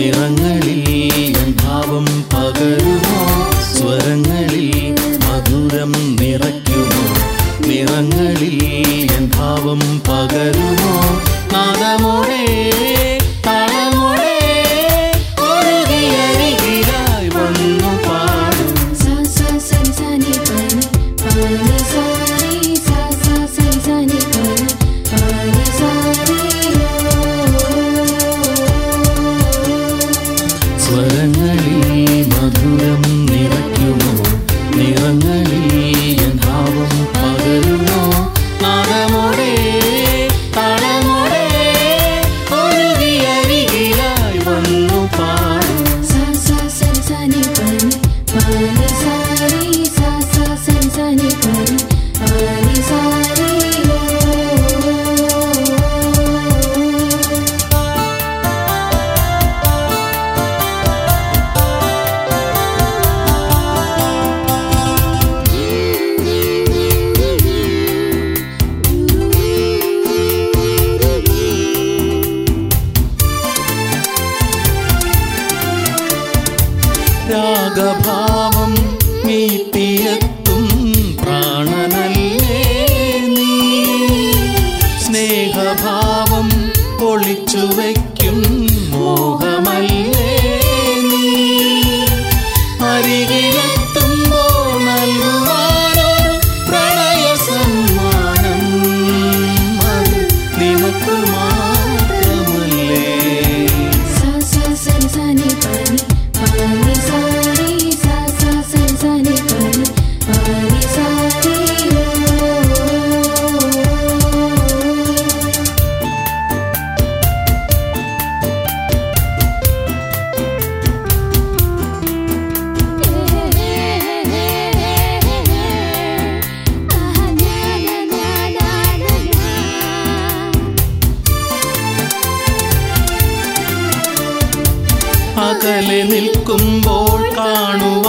നിറങ്ങളിൽ എൻ ഭാവം പകരുമോ സ്വരങ്ങളിൽ മധുരം നിറയ്ക്കുമോ നിറങ്ങളിൽ എൻ ഭാവം പകരുമോ നാദമോടെ താളമോടെ ഒഴുകിയരികിലായി വന്നു പാടും sa sa sa ni sa ni pa ni pa ni sa ri sa sa sa ni sa ni pa ni pa ni sa ri സ്വരങ്ങളിൽ മധുരം നിറയ്ക്കുമോ നിറങ്ങളിൽ എൻ ഭാവം പകരുമോ നാദമോടെ താളമോടെ ഒഴുകിയരികിലായി വന്നു പാടും sa sa sa ni sa ni pa ni pa ni sa ri sa sa sa ni sa ni pa ni pa ni sa ri രാഗഭാവം മീട്ടിയെത്തും പ്രാണനല്ലേ നീ സ്നേഹഭാവം ഒളിച്ചു വയ്ക്കും മോഹമല്ലേ നീ അരികിലെത്തുമ്പോൾ നൽകുവാനൊരു പ്രണയ സമ്മാനം അത് നിനക്ക് മാത്രമല്ലേ sa sa sa ni sa ni pa ni pa ni sa ri sa sa sa ni sa ni pa ni pa ni sa ri അകലെ നിൽക്കുമ്പോൾ കാണുവാൻ